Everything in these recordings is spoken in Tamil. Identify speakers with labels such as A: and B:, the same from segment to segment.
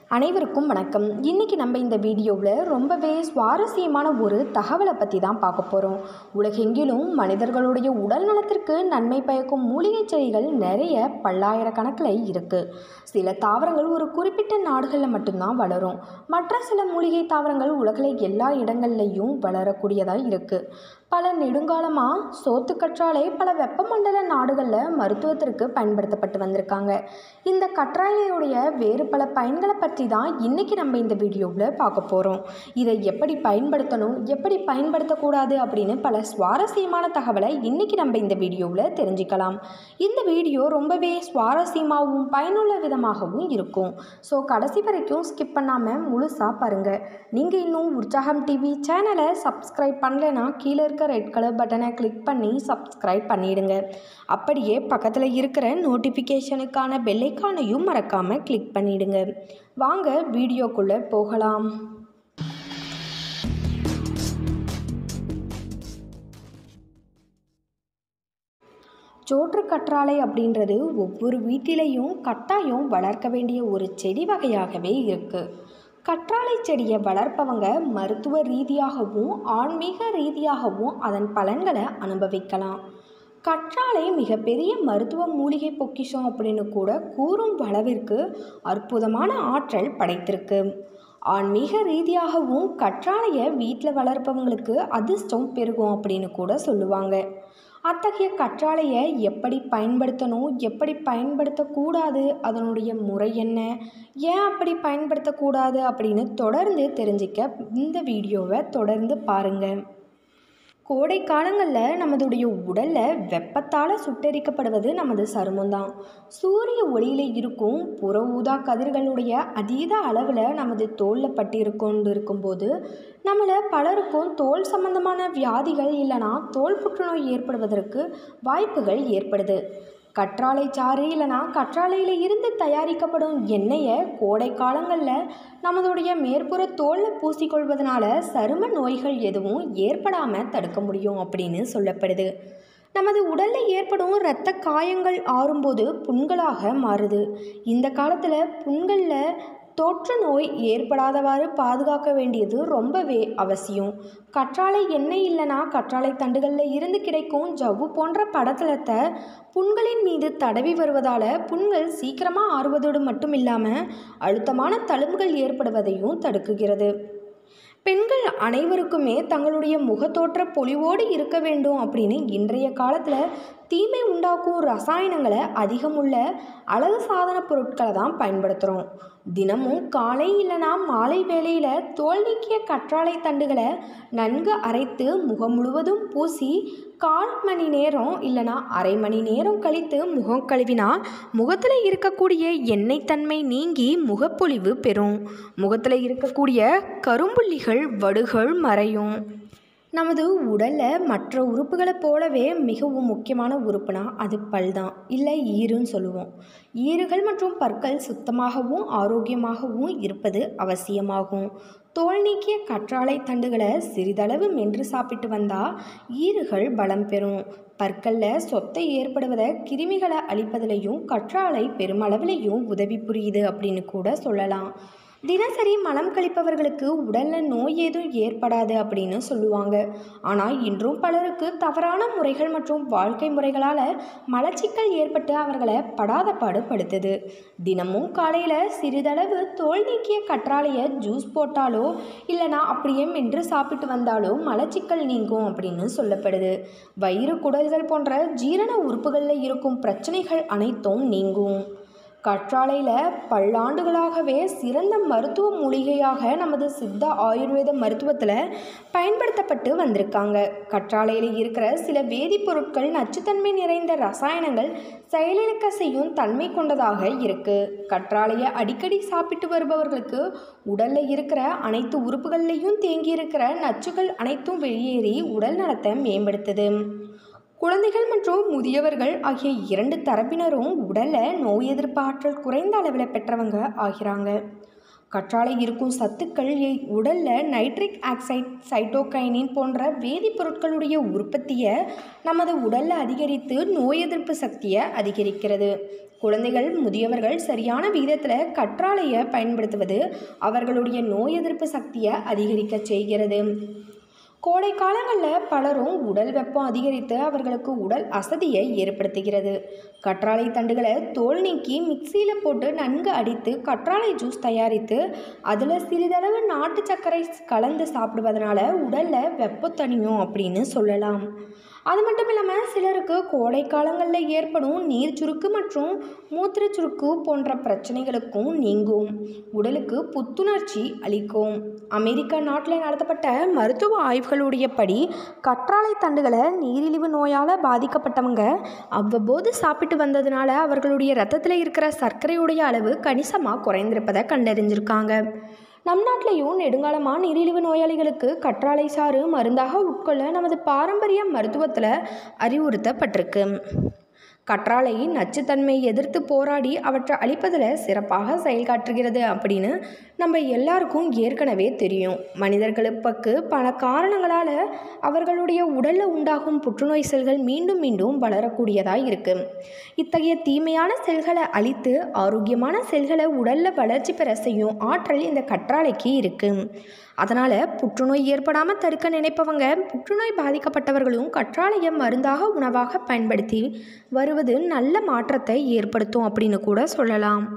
A: அனைவருக்கும் வணக்கம் இன்றைக்கி நம்ம இந்த வீடியோவில் ரொம்பவே சுவாரஸ்யமான ஒரு தகவலை பற்றி தான் பார்க்க போகிறோம் உலகெங்கிலும் மனிதர்களுடைய உடல் நலத்திற்கு நன்மை பயக்கும் மூலிகை செடிகள் நிறைய பல்லாயிரக்கணக்கில் இருக்குது சில தாவரங்கள் ஒரு குறிப்பிட்ட நாடுகளில் மட்டும்தான் வளரும் மற்ற சில மூலிகை தாவரங்கள் உலகில் எல்லா இடங்கள்லையும் வளரக்கூடியதாக இருக்குது பல நெடுங்காலமாக சோத்துக்கற்றாழை பல வெப்பமண்டல நாடுகளில் மருத்துவத்திற்கு பயன்படுத்தப்பட்டு வந்திருக்காங்க இந்த கற்றாழையுடைய வேறு பல பயன்களை பற்றி தான் இன்றைக்கி நம்ம இந்த வீடியோவில் பார்க்க போகிறோம் இதை எப்படி பயன்படுத்தணும் எப்படி பயன்படுத்தக்கூடாது அப்படின்னு பல சுவாரஸ்யமான தகவலை இன்றைக்கி நம்ம இந்த வீடியோவில் தெரிஞ்சுக்கலாம் இந்த வீடியோ ரொம்பவே சுவாரஸ்யமாகவும் பயனுள்ள விதமாகவும் இருக்கும் ஸோ கடைசி வரைக்கும் ஸ்கிப் பண்ணாமல் முழுசாக பாருங்கள் நீங்கள் இன்னும் உற்சாகம் டிவி சேனலை சப்ஸ்கிரைப் பண்ணலைன்னா கீழே இருக்க ரெட் கலர் பட்டனை கிளிக் பண்ணி சப்ஸ்கிரைப் பண்ணிடுங்க அப்படியே பக்கத்தில் இருக்கிற நோட்டிஃபிகேஷனுக்கான பெல்லைக்கானையும் மறக்காமல் கிளிக் பண்ணிடுங்க வாங்க வீடியோக்குள்ளே போகலாம் சோற்று கற்றாழை அப்படின்றது ஒவ்வொரு வீட்டிலையும் கட்டாயம் வளர்க்க வேண்டிய ஒரு செடி வகையாகவே இருக்குது கற்றாழை செடியை வளர்ப்பவங்க மருத்துவ ரீதியாகவும் ஆன்மீக ரீதியாகவும் அதன் பலன்களை அனுபவிக்கலாம் கற்றாழை மிகப்பெரிய மருத்துவ மூலிகை பொக்கிஷம் அப்படின்னு கூட கூறும் அளவிற்கு அற்புதமான ஆற்றல் படைத்திருக்கு ஆன்மீக ரீதியாகவும் கற்றாழையை வீட்டில் வளர்ப்பவங்களுக்கு அதிர்ஷ்டம் பெருகும் அப்படின்னு கூட சொல்லுவாங்க அத்தகைய கற்றாழையை எப்படி பயன்படுத்தணும் எப்படி பயன்படுத்தக்கூடாது அதனுடைய முறை என்ன ஏன் அப்படி பயன்படுத்தக்கூடாது அப்படின்னு தொடர்ந்து தெரிஞ்சிக்க இந்த வீடியோவை தொடர்ந்து பாருங்கள் கோடை காலங்களில் நமதுடைய உடலில் வெப்பத்தால் சுட்டெரிக்கப்படுவது நமது சருமம்தான் சூரிய ஒளியில் இருக்கும் புற ஊதா கதிர்களுடைய அதீத அளவில் நமது தோலில் பட்டு கொண்டு இருக்கும்போது நம்மளை பலருக்கும் தோல் சம்பந்தமான வியாதிகள் இல்லைனா தோல் புற்றுநோய் ஏற்படுவதற்கு வாய்ப்புகள் ஏற்படுது கற்றாழை சாறு இல்லைனா கற்றாழையில் இருந்து தயாரிக்கப்படும் எண்ணெயை கோடை காலங்களில் நம்மளுடைய மேற்புற தோலில் பூசிக்கொள்வதனால சரும நோய்கள் எதுவும் ஏற்படாமல் தடுக்க முடியும் அப்படின்னு சொல்லப்படுது நமது உடலில் ஏற்படும் இரத்த காயங்கள் ஆறும்போது புண்களாக மாறுது இந்த காலத்தில் புண்களில் தொற்று நோய் ஏற்படாதவாறு பாதுகாக்க வேண்டியது ரொம்பவே அவசியம் கற்றாழை எண்ணெய் இல்லைனா கற்றாழை தண்டுகளில் இருந்து கிடைக்கும் ஜவ்வு போன்ற படத்தளத்தை புண்களின் மீது தடவி வருவதால் புண்கள் சீக்கிரமாக ஆறுவதோடு மட்டும் இல்லாமல் அழுத்தமான தழும்புகள் ஏற்படுவதையும் தடுக்குகிறது பெண்கள் அனைவருக்குமே தங்களுடைய முகத்தோற்ற பொலிவோடு இருக்க வேண்டும் அப்படின்னு இன்றைய காலத்தில் தீமை உண்டாக்கும் ரசாயனங்களை அதிகமுள்ள அழகு சாதன பொருட்களை தான் பயன்படுத்துகிறோம் தினமும் காலை இல்லைனா மாலை வேளையில் தோல் நீக்கிய கற்றாழை தண்டுகளை நன்கு அரைத்து முகம் முழுவதும் பூசி கால் மணி நேரம் இல்லைனா அரை மணி நேரம் கழித்து முகம் கழுவினா முகத்தில் இருக்கக்கூடிய எண்ணெய் தன்மை நீங்கி முகப்பொலிவு பெறும் முகத்தில் இருக்கக்கூடிய கரும்புள்ளிகள் வடுகள் மறையும் நமது உடலில் மற்ற உறுப்புகளைப் போலவே மிகவும் முக்கியமான உறுப்புனா அது பல் தான் இல்லை ஈருன்னு சொல்லுவோம் ஈறுகள் மற்றும் பற்கள் சுத்தமாகவும் ஆரோக்கியமாகவும் இருப்பது அவசியமாகும் தோல் நீக்கிய கற்றாழை தண்டுகளை சிறிதளவு மென்று சாப்பிட்டு வந்தால் ஈறுகள் பலம் பெறும் பற்களில் சொத்தை ஏற்படுவதை கிருமிகளை அழிப்பதிலையும் கற்றாழை பெருமளவிலையும் உதவி புரியுது அப்படின்னு கூட சொல்லலாம் தினசரி மலம் கழிப்பவர்களுக்கு உடலில் நோய் ஏதும் ஏற்படாது அப்படின்னு சொல்லுவாங்க ஆனால் இன்றும் பலருக்கு தவறான முறைகள் மற்றும் வாழ்க்கை முறைகளால் மலச்சிக்கல் ஏற்பட்டு அவர்களை படாத பாடுபடுத்துது தினமும் காலையில் சிறிதளவு தோல் நீக்கிய கற்றாழையை ஜூஸ் போட்டாலோ இல்லைனா அப்படியே மென்று சாப்பிட்டு வந்தாலோ மலச்சிக்கல் நீங்கும் அப்படின்னு சொல்லப்படுது வயிறு குடல்கள் போன்ற ஜீரண உறுப்புகளில் இருக்கும் பிரச்சனைகள் அனைத்தும் நீங்கும் கற்றாழையில் பல்லாண்டுகளாகவே சிறந்த மருத்துவ மூலிகையாக நமது சித்த ஆயுர்வேத மருத்துவத்தில் பயன்படுத்தப்பட்டு வந்திருக்காங்க கற்றாழையில் இருக்கிற சில வேதிப்பொருட்கள் நச்சுத்தன்மை நிறைந்த ரசாயனங்கள் செயலிழக்க செய்யும் தன்மை கொண்டதாக இருக்குது கற்றாழையை அடிக்கடி சாப்பிட்டு வருபவர்களுக்கு உடலில் இருக்கிற அனைத்து உறுப்புகள்லையும் தேங்கியிருக்கிற நச்சுகள் அனைத்தும் வெளியேறி உடல் நலத்தை மேம்படுத்துது குழந்தைகள் மற்றும் முதியவர்கள் ஆகிய இரண்டு தரப்பினரும் உடலில் நோய் எதிர்ப்பு ஆற்றல் குறைந்த அளவில் பெற்றவங்க ஆகிறாங்க கற்றாழை இருக்கும் சத்துக்கள் இ- உடல்ல நைட்ரிக் ஆக்சைடு சைட்டோகைனின் போன்ற வேதிப்பொருட்களுடைய உற்பத்தியை நமது உடல்ல அதிகரித்து நோய் எதிர்ப்பு சக்தியை அதிகரிக்கிறது குழந்தைகள் முதியவர்கள் சரியான விகிதத்தில் கற்றாழையை பயன்படுத்துவது அவர்களுடைய நோய் எதிர்ப்பு சக்தியை அதிகரிக்க செய்கிறது கோடை காலங்களில் பலரும் உடல் வெப்பம் அதிகரித்து அவர்களுக்கு உடல் அசதியை ஏற்படுத்துகிறது கற்றாழை தண்டுகளை தோல் நீக்கி மிக்சியில் போட்டு நன்கு அடித்து கற்றாழை ஜூஸ் தயாரித்து அதில் சிறிதளவு நாட்டு சர்க்கரை கலந்து சாப்பிடுவதனால உடலில் வெப்பம் தணியும் அப்படின்னு சொல்லலாம் அது மட்டும் இல்லாமல் சிலருக்கு கோடை காலங்களில் ஏற்படும் நீர் சுருக்கு மற்றும் மூத்திரச் சுருக்கு போன்ற பிரச்சனைகளுக்கும் நீங்கும் உடலுக்கு புத்துணர்ச்சி அளிக்கும் அமெரிக்கா நாட்டில் நடத்தப்பட்ட மருத்துவ ஆய்வுகளுடைய படி கற்றாழை தண்டுகளை நீரிழிவு நோயால் பாதிக்கப்பட்டவங்க அவ்வப்போது சாப்பிட்டு வந்ததுனால அவர்களுடைய ரத்தத்தில் இருக்கிற சர்க்கரையுடைய அளவு கணிசமாக குறைந்திருப்பதை கண்டறிஞ்சிருக்காங்க நம் நாட்டிலையும் நெடுங்காலமாக நீரிழிவு நோயாளிகளுக்கு கற்றாழை சாறு மருந்தாக உட்கொள்ள நமது பாரம்பரிய மருத்துவத்தில் அறிவுறுத்தப்பட்டிருக்கு கற்றாழை நச்சுத்தன்மை எதிர்த்து போராடி அவற்றை அழிப்பதில் சிறப்பாக செயல்காட்டுகிறது அப்படின்னு நம்ம எல்லாருக்கும் ஏற்கனவே தெரியும் மனிதர்களுக்கு பல காரணங்களால் அவர்களுடைய உடலில் உண்டாகும் புற்றுநோய் செல்கள் மீண்டும் மீண்டும் வளரக்கூடியதாக இருக்குது இத்தகைய தீமையான செல்களை அழித்து ஆரோக்கியமான செல்களை உடலில் வளர்ச்சி பெற செய்யும் ஆற்றல் இந்த கற்றாழைக்கு இருக்குது அதனால் புற்றுநோய் ஏற்படாமல் தடுக்க நினைப்பவங்க புற்றுநோய் பாதிக்கப்பட்டவர்களும் கற்றாழையை மருந்தாக உணவாக பயன்படுத்தி வருவது நல்ல மாற்றத்தை ஏற்படுத்தும் அப்படின்னு கூட சொல்லலாம்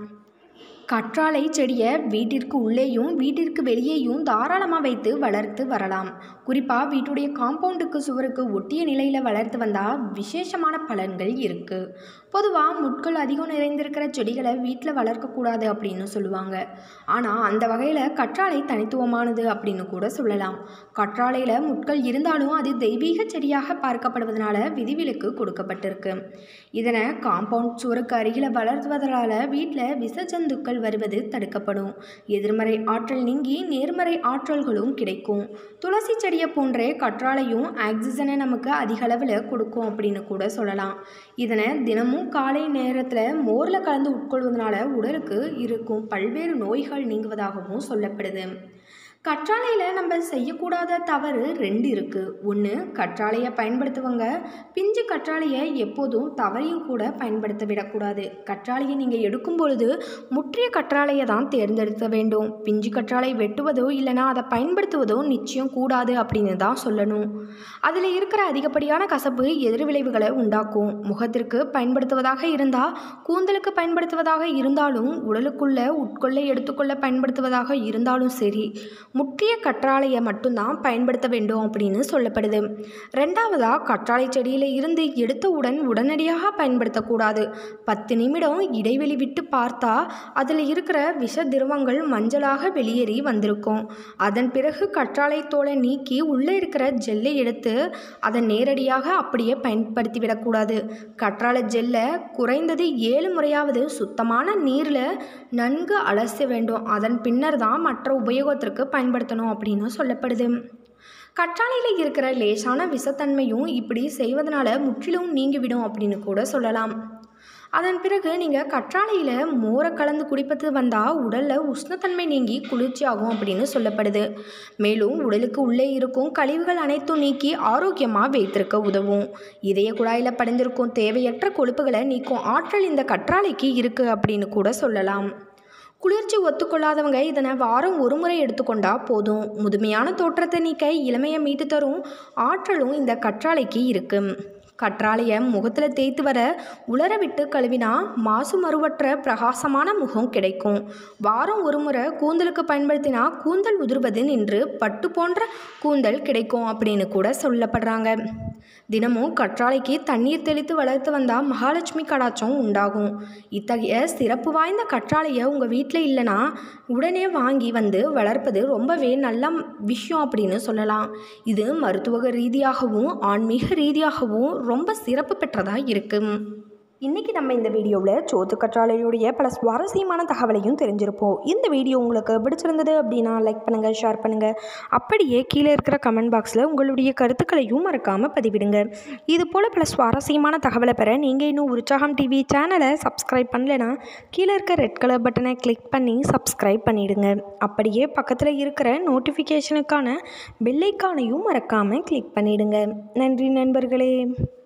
A: கற்றாழை செடியை வீட்டிற்கு உள்ளேயும் வீட்டிற்கு வெளியேயும் தாராளமாக வைத்து வளர்த்து வரலாம் குறிப்பாக வீட்டுடைய காம்பவுண்டுக்கு சுவருக்கு ஒட்டிய நிலையில் வளர்த்து வந்தால் விசேஷமான பலன்கள் இருக்குது பொதுவாக முட்கள் அதிகம் நிறைந்திருக்கிற செடிகளை வீட்டில் வளர்க்கக்கூடாது அப்படின்னு சொல்லுவாங்க ஆனால் அந்த வகையில் கற்றாழை தனித்துவமானது அப்படின்னு கூட சொல்லலாம் கற்றாழையில் முட்கள் இருந்தாலும் அது தெய்வீக செடியாக பார்க்கப்படுவதனால விதிவிலக்கு கொடுக்கப்பட்டிருக்கு இதனை காம்பவுண்ட் சுவருக்கு அருகில் வளர்த்துவதனால வீட்டில் விசஜந்துக்கள் வருவது தடுக்கப்படும் எதிர்மறை ஆற்றல் நீங்கி நேர்மறை ஆற்றல்களும் கிடைக்கும் துளசி செடியை போன்றே கற்றாழையும் ஆக்சிஜனை நமக்கு அதிக அளவில் கொடுக்கும் அப்படின்னு கூட சொல்லலாம் இதனை தினமும் காலை நேரத்தில் மோரில் கலந்து உட்கொள்வதனால உடலுக்கு இருக்கும் பல்வேறு நோய்கள் நீங்குவதாகவும் சொல்லப்படுது கற்றாழையில் நம்ம செய்யக்கூடாத தவறு ரெண்டு இருக்குது ஒன்று கற்றாழையை பயன்படுத்துவங்க பிஞ்சு கற்றாழையை எப்போதும் தவறையும் கூட பயன்படுத்த விடக்கூடாது கற்றாழையை நீங்கள் எடுக்கும் பொழுது முற்றிய கற்றாழையை தான் தேர்ந்தெடுக்க வேண்டும் பிஞ்சு கற்றாழை வெட்டுவதோ இல்லைனா அதை பயன்படுத்துவதோ நிச்சயம் கூடாது அப்படின்னு தான் சொல்லணும் அதில் இருக்கிற அதிகப்படியான கசப்பு எதிர்விளைவுகளை உண்டாக்கும் முகத்திற்கு பயன்படுத்துவதாக இருந்தால் கூந்தலுக்கு பயன்படுத்துவதாக இருந்தாலும் உடலுக்குள்ள உட்கொள்ள எடுத்துக்கொள்ள பயன்படுத்துவதாக இருந்தாலும் சரி முற்றிய கற்றாழையை மட்டும்தான் பயன்படுத்த வேண்டும் அப்படின்னு சொல்லப்படுது ரெண்டாவதாக கற்றாழை செடியில் இருந்து எடுத்தவுடன் உடனடியாக பயன்படுத்தக்கூடாது பத்து நிமிடம் இடைவெளி விட்டு பார்த்தா அதில் இருக்கிற விஷ திரவங்கள் மஞ்சளாக வெளியேறி வந்திருக்கும் அதன் பிறகு கற்றாழை தோலை நீக்கி உள்ளே இருக்கிற ஜெல்லை எடுத்து அதை நேரடியாக அப்படியே பயன்படுத்தி விடக்கூடாது கற்றாழை ஜெல்லை குறைந்தது ஏழு முறையாவது சுத்தமான நீரில் நன்கு அலச வேண்டும் அதன் பின்னர் தான் மற்ற உபயோகத்திற்கு பயன்படுத்தணும் அப்படின்னு சொல்லப்படுது கற்றாழையில் இருக்கிற லேசான விஷத்தன்மையும் இப்படி செய்வதனால முற்றிலும் நீங்கிவிடும் அப்படின்னு கூட சொல்லலாம் அதன் பிறகு நீங்கள் கற்றாழையில் மோரை கலந்து குடிப்பது வந்தால் உடலில் உஷ்ணத்தன்மை நீங்கி குளிர்ச்சியாகும் அப்படின்னு சொல்லப்படுது மேலும் உடலுக்கு உள்ளே இருக்கும் கழிவுகள் அனைத்தும் நீக்கி ஆரோக்கியமாக வைத்திருக்க உதவும் இதய குழாயில் படிந்திருக்கும் தேவையற்ற கொழுப்புகளை நீக்கும் ஆற்றல் இந்த கற்றாழைக்கு இருக்குது அப்படின்னு கூட சொல்லலாம் குளிர்ச்சி ஒத்துக்கொள்ளாதவங்க இதனை வாரம் ஒரு முறை எடுத்துக்கொண்டா போதும் முதுமையான தோற்றத்தை நீக்க இளமையை மீட்டு தரும் ஆற்றலும் இந்த கற்றாழைக்கு இருக்கு கற்றாழையை முகத்தில் தேய்த்து வர உலர விட்டு கழுவினா மாசு மறுவற்ற பிரகாசமான முகம் கிடைக்கும் வாரம் ஒரு முறை கூந்தலுக்கு பயன்படுத்தினா கூந்தல் உதிர்வது நின்று பட்டு போன்ற கூந்தல் கிடைக்கும் அப்படின்னு கூட சொல்லப்படுறாங்க தினமும் கற்றாழைக்கு தண்ணீர் தெளித்து வளர்த்து வந்தால் மகாலட்சுமி கடாச்சம் உண்டாகும் இத்தகைய சிறப்பு வாய்ந்த கற்றாழையை உங்கள் வீட்டில் இல்லைன்னா உடனே வாங்கி வந்து வளர்ப்பது ரொம்பவே நல்ல விஷயம் அப்படின்னு சொல்லலாம் இது மருத்துவ ரீதியாகவும் ஆன்மீக ரீதியாகவும் ரொம்ப சிறப்பு பெற்றதாக இருக்குது இன்றைக்கி நம்ம இந்த வீடியோவில் சோத்து கற்றாழையுடைய பல சுவாரஸ்யமான தகவலையும் தெரிஞ்சிருப்போம் இந்த வீடியோ உங்களுக்கு பிடிச்சிருந்தது அப்படின்னா லைக் பண்ணுங்கள் ஷேர் பண்ணுங்கள் அப்படியே கீழே இருக்கிற கமெண்ட் பாக்ஸில் உங்களுடைய கருத்துக்களையும் மறக்காமல் பதிவிடுங்க இது போல் பல சுவாரஸ்யமான தகவலை பெற நீங்கள் இன்னும் உற்சாகம் டிவி சேனலை சப்ஸ்கிரைப் பண்ணலைன்னா கீழே இருக்க ரெட் கலர் பட்டனை கிளிக் பண்ணி சப்ஸ்கிரைப் பண்ணிவிடுங்க அப்படியே பக்கத்தில் இருக்கிற நோட்டிஃபிகேஷனுக்கான பெல்லைக்கானையும் மறக்காமல் கிளிக் பண்ணிவிடுங்க நன்றி நண்பர்களே